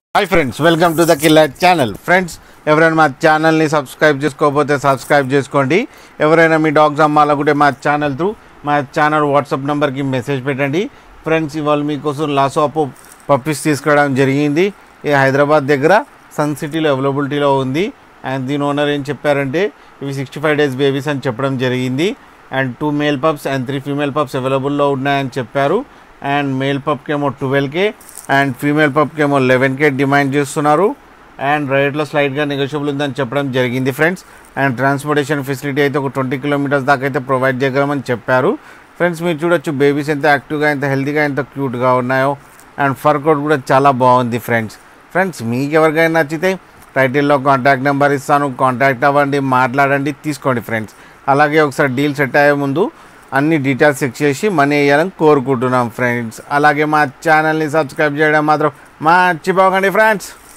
hi friends welcome to the killer channel friends ఎవరైనా మా ఛానల్ని సబ్స్క్రైబ్ చేసుకోకపోతే సబ్స్క్రైబ్ చేసుకోండి ఎవరైనా మీ డాగ్స్ అమ్మాలనుకుంటే మా ఛానల్ త్రూ మా ఛానల్ వాట్సాప్ నెంబర్కి మెసేజ్ పెట్టండి ఫ్రెండ్స్ ఇవాళ మీకోసం లాసోపో పప్పీస్ తీసుకురావడం జరిగింది ఇది హైదరాబాద్ దగ్గర సన్ సిటీలో అవైలబిలిటీలో ఉంది అండ్ దీని ఓనర్ ఏం చెప్పారంటే ఇవి సిక్స్టీ ఫైవ్ డేస్ బేబీస్ అని చెప్పడం జరిగింది and two male pups and three female pups అవైలబుల్లో ఉన్నాయని చెప్పారు అండ్ మేల్ పప్కి ఏమో ట్వెల్వ్ కే అండ్ ఫీమేల్ పప్కి ఏమో లెవెన్ కే డిమాండ్ చేస్తున్నారు అండ్ రేట్లో స్లైట్గా నెగోషియబుల్ ఉందని చెప్పడం జరిగింది ఫ్రెండ్స్ అండ్ ట్రాన్స్పోర్టేషన్ ఫెసిలిటీ అయితే ఒక ట్వంటీ కిలోమీటర్స్ దాకా అయితే ప్రొవైడ్ చేయగలమని చెప్పారు ఫ్రెండ్స్ మీరు చూడొచ్చు బేబీస్ ఎంత యాక్టివ్గా ఎంత హెల్తీగా ఎంత క్యూట్గా ఉన్నాయో అండ్ ఫర్ కోట్ కూడా చాలా బాగుంది ఫ్రెండ్స్ ఫ్రెండ్స్ మీకు ఎవరికైనా నచ్చితే టైటిల్లో కాంటాక్ట్ నెంబర్ ఇస్తాను కాంటాక్ట్ అవ్వండి మాట్లాడండి తీసుకోండి ఫ్రెండ్స్ అలాగే ఒకసారి డీల్ సెట్ అయ్యే ముందు అన్ని డీటెయిల్స్ చెక్ చేసి మనీ వేయాలని కోరుకుంటున్నాం ఫ్రెండ్స్ అలాగే మా ఛానల్ని సబ్స్క్రైబ్ చేయడం మాత్రం మర్చిపోకండి ఫ్రెండ్స్